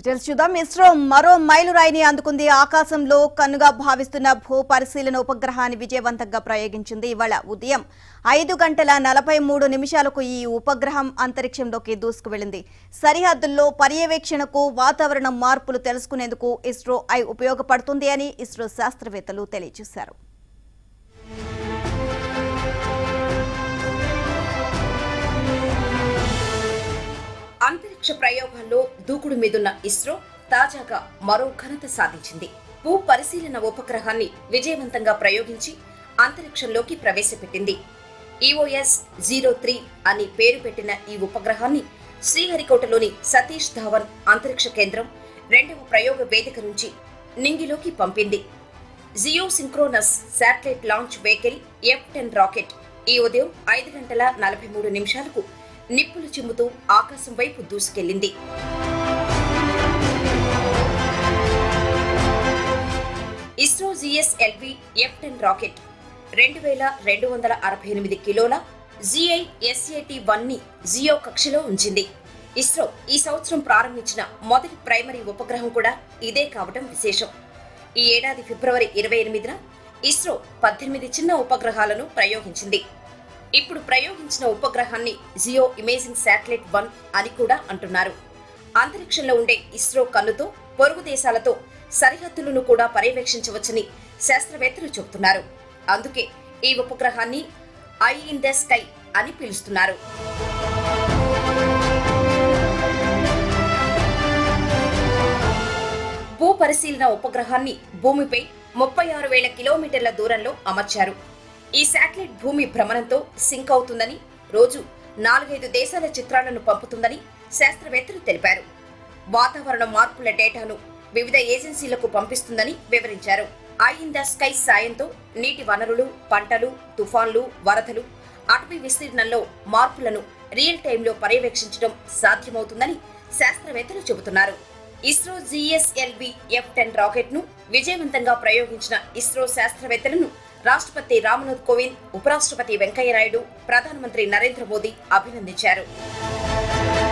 details చూద్దాం ఇస్రో మరో మైలురాయిని అందుకుంది ఆకాశంలో కన్నుగా భావిస్తున్న భూ పరిశీలన ఉపగ్రహాన్ని విజయవంతంగా ప్రయోగించింది ఇవాళ ఉదయం ఐదు గంటల నలభై మూడు నిమిషాలకు ఈ ఉపగ్రహం అంతరిక్షంలోకి దూసుకువెళ్లింది సరిహద్దుల్లో పర్యవేక్షణకు వాతావరణ మార్పులు తెలుసుకునేందుకు ఇస్రో ఐ ఉపయోగపడుతుంది అని ఇస్రో శాస్త్రవేత్తలు తెలియజేశారు అంతరిక్ష ప్రయోగాల్లో దూకుడు మీదున్న ఇస్రో తాజాగా మరో ఘనత సాధించింది భూ పరిశీలన ఉపగ్రహాన్ని విజయవంతంగా ప్రయోగించి అంతరిక్షంలోకి ప్రవేశపెట్టింది ఈఓఎస్ జీరో త్రీ అని పేరు పెట్టిన ఈ ఉపగ్రహాన్ని శ్రీహరికోటలోని సతీష్ ధావన్ అంతరిక్ష కేంద్రం రెండవ ప్రయోగ వేదిక నుంచి నింగిలోకి పంపింది geosynchronous satellite launch vehicle F ten rocket ఈ ఉదయం ఐదు గంటల నలభై మూడు నిమిషాలకు నిప్పులు చిమ్ముతూ ఆకాశం వైపు దూసుకెళ్లింది ISRO GSLV F ten rocket రెండు వేల రెండు వందల అరవై ఎనిమిది కిలోల జిఐ ఎస్ఏటి వన్ ని జియో కక్షలో ఉంచింది ఇస్రో ఈ సంవత్సరం ప్రారంభించిన మొదటి ప్రైమరీ ఉపగ్రహం కూడా ఇదే కావడం విశేషం ఈ ఏడాది ఫిబ్రవరి ఇరవై ఎనిమిదిన ఇస్రో పద్దెనిమిది చిన్న ఉపగ్రహాలను ప్రయోగించింది ఇప్పుడు ప్రయోగించిన ఉపగ్రహాన్ని జియో ఇమేజింగ్ శాటిలైట్ వన్ అని కూడా అంటున్నారు అంతరిక్షంలో ఉండే ఇస్రో కన్నుతో పొరుగు దేశాలతో సరిహద్దులను కూడా పర్యవేక్షించవచ్చని శాస్త్రవేత్తలు చెబుతున్నారు అందుకే ఈ ఉపగ్రహాన్ని ఐ ఇన్ ద స్కై అని పిలుస్తున్నారు భూ పరిశీలన ఉపగ్రహాన్ని భూమిపై ముప్పై ఆరు వేల కిలోమీటర్ల దూరంలో అమర్చారు ఈ శాటిలైట్ భూమి భ్రమణంతో సింక్ అవుతుందని రోజు నాలుగైదు దేశాల చిత్రాలను పంపుతుందని శాస్త్రవేత్తలు తెలిపారు వాతావరణ మార్పుల డేటాను వివిధ ఏజెన్సీలకు పంపిస్తుందని వివరించారు ఐ ఇన్ ద స్కై సాయంతో నీటి వనరులు పంటలు తుఫాన్లు వరదలు అటవీ విస్తీర్ణంలో మార్పులను రియల్ టైంలో పర్యవేక్షించడం సాధ్యమవుతుందని శాస్త్రవేత్తలు చెబుతున్నారు ISRO GSLV F ten rocket ను విజయవంతంగా ప్రయోగించిన ఇస్రో శాస్త్రవేత్తలను రాష్ట్రపతి రామ్నాథ్ కోవింద్ ఉపరాష్ట్రపతి వెంకయ్యనాయుడు ప్రధానమంత్రి నరేంద్ర మోదీ అభినందించారు